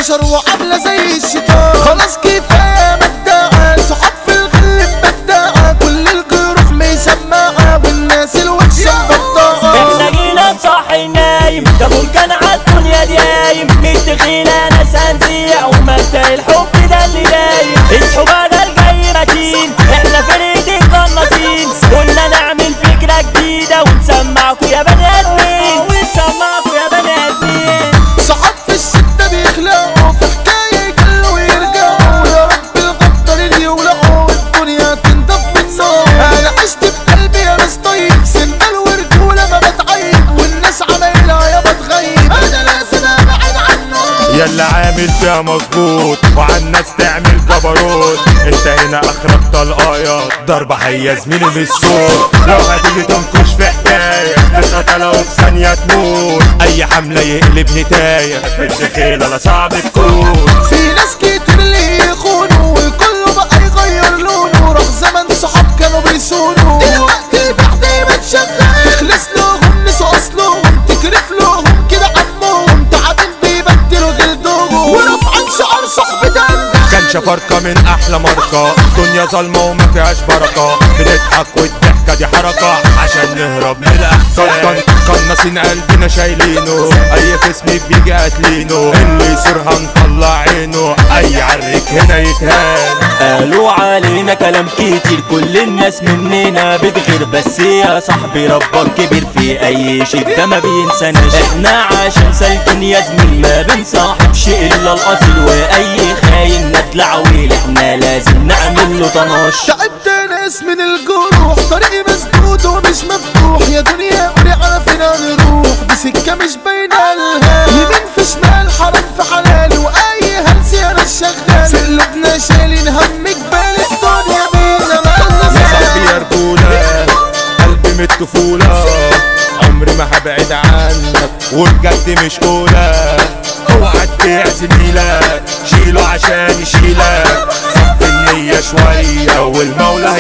البشر وعاملة زي الشيطان خلاص كفاية مدعة صحاب في الغل بدعة كل الجروح مسمعة والناس الوحشة مبطعة احنا جينا صاحي نايم ده بركان عالدنيا دي قايم متخيلة ناس هنزيع ومبدأ الحب ده اللي دايم اصحوا بدل جاي متين احنا فرقة القناصين قلنا نعمل فكرة جديدة ونسمعكوا يا بني ادمين ونسمعكوا يا بني ادمين صحاب في الشدة بيخلقوا في حكاية يجلوا ويرجعوا يا رب الغدر اللي يولعوا والدنيا تنضف منه أنا عشت بقلبي يا ناس طيب سندال ورجولة ما بتعيب والناس عمايلها يا بتغيب أنا لازم أبعد عنه يلا عامل فيها مظبوط وعن الناس تعمل جبروت انت هنا اخرك طلقايات ضربة هي زميلي من الصوت لو هتيجي تنكش في حكاية تتقتل في ثانية تموت اي حملة يقلب نتاية في الدخيلة لا صعب تكون في ناس كتير اللي يخونوا وكله بقى يغير لونه راح زمن صحاب كانوا بيسونوا دلوقتي البعد دايما شغال تخلص لهم نسوا اصلهم تكرف لهم كده عمهم تعبين بيبدلوا جلدهم ورفعا شعار صاحبتنا كان شفرقة من احلى ماركة دنيا ظلمة وما فيهاش بركة بنضحك والضحكة دي حركة عشان نهرب من الاحسان قناصين قلبنا شايلينه اي خصم بيجي قاتلينه اللي يصيرها نطلع عينه اي عرك هنا يتهان قالوا علينا كلام كتير كل الناس مننا بتغير بس يا صاحبي ربك كبير في اي شيء ده ما بينساناش احنا عشان سالكين يا زميل ما بنصاحبش الا الاصيل واي خاين ندل عويل احنا لازم نعمل له طناش تعبت ناس من الجروح طريقي مسدود ومش مفتوح يا دنيا قولي على فين نروح دي سكة مش باينة لها يمين في شمال حرام في حلال واي هلس انا شغال في قلوبنا شايلين هم جبال الدنيا بينا مالنا يا صاحبي يا رجولة قلبي من الطفولة عمري ما هبعد عنك وبجد مش أولى اوعى تبيع زميلك شيله عشان يشيلك صف النية شوية والمولى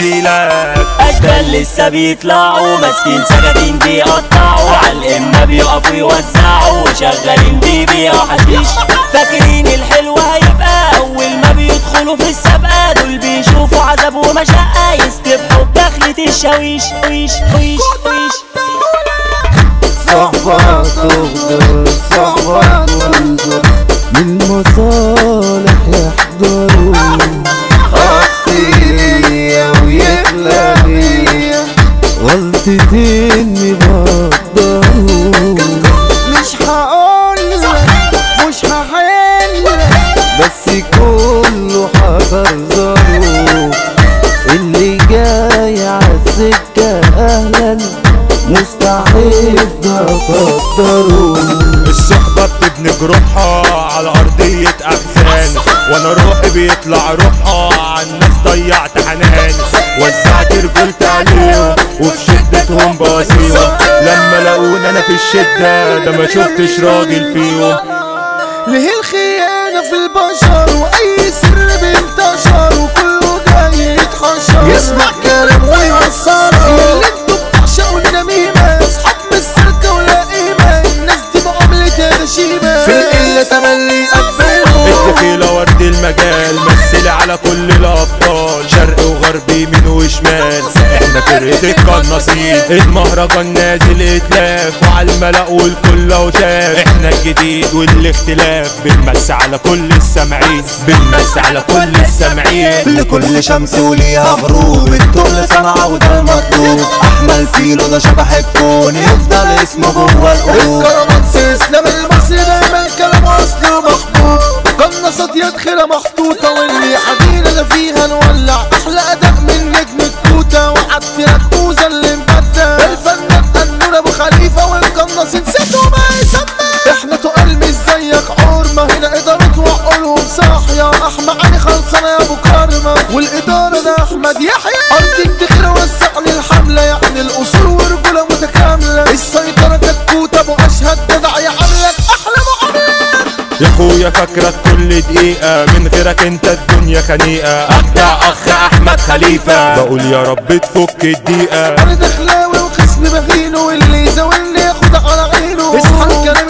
هيديلك اشبال لسه بيطلعوا ماسكين سكاكين بيقطعوا على الامه بيقفوا يوزعوا وشغالين بيبيعوا حشيش فاكرين الحلو هيبقى اول ما بيدخلوا في السابقه دول بيشوفوا عذاب ومشقه يستبحوا بدخلة الشاويش ويش ويش ويش صحبة تغدر صحبة تنظر من مصالح يحضروا أخي ويتلاقي غلطتين بقدروا مش هقولك مش هحلك بس كله حذر زاروا اللي جاي عالسكة أهلا مستعد أقدره الصحبة بتبني جروحها على أرضية أحزان وأنا روحي بيطلع روحها على الناس ضيعت حنان وزعت رجولتي عليهم وفي شدتهم بواسيهم لما لقوني أنا في الشدة ده ما شفتش راجل فيهم ليه الخيانة في البشر وأي سر بينتشر وكله جاي يتحشر يسمع كلام ويوصله اللي انتوا بتعشقوا النميمة أصحاب من السرقة ولا قيمة الناس دي معاملتها غشيمة في القلة تملي يقبلوا الدخيلة ورد المجال مثلي على كل الأبطال شرق وغرب يمين وشمال احنا فرقة القناصين المهرجان نازل اتلاف وعلى الملأ والكل وشاف احنا الجديد والاختلاف بنمس على كل السامعين بنمس على كل السامعين لكل شمس وليها غروب التقل صنعة وده المطلوب أحمل فيلو ده شبح الكون يفضل اسمه جوه القلوب الكرامات اسلام المصري دايما كلام اصلي ومحبوب قناصات يدخل محطوطة واللي حدينا ده فيها نولع احلى اداء من نجم التوتة وعدت كوزة اللي مبدع الفنان قنون ابو خليفة والقناصين سيتوا ما يسمى احنا تقال مش زيك عورمة هنا ادارة وعقولهم صاحية احمد علي خلصانة يا ابو كرمة والادارة ده احمد يحيى ارض الدخل وسعني الحملة يعني الاصول ورجولة متكاملة السيطرة كتكوت ابو اشهد جدع يعملك احلى معاملة يا اخويا فاكرك كل دقيقة من غيرك انت الدنيا خنيقة اجدع اخ احمد خليفة بقول يا رب تفك الدقيقة انا دخلاوي وخصم بهينه واللي يزاولني ياخد على عينه اصحى الكلام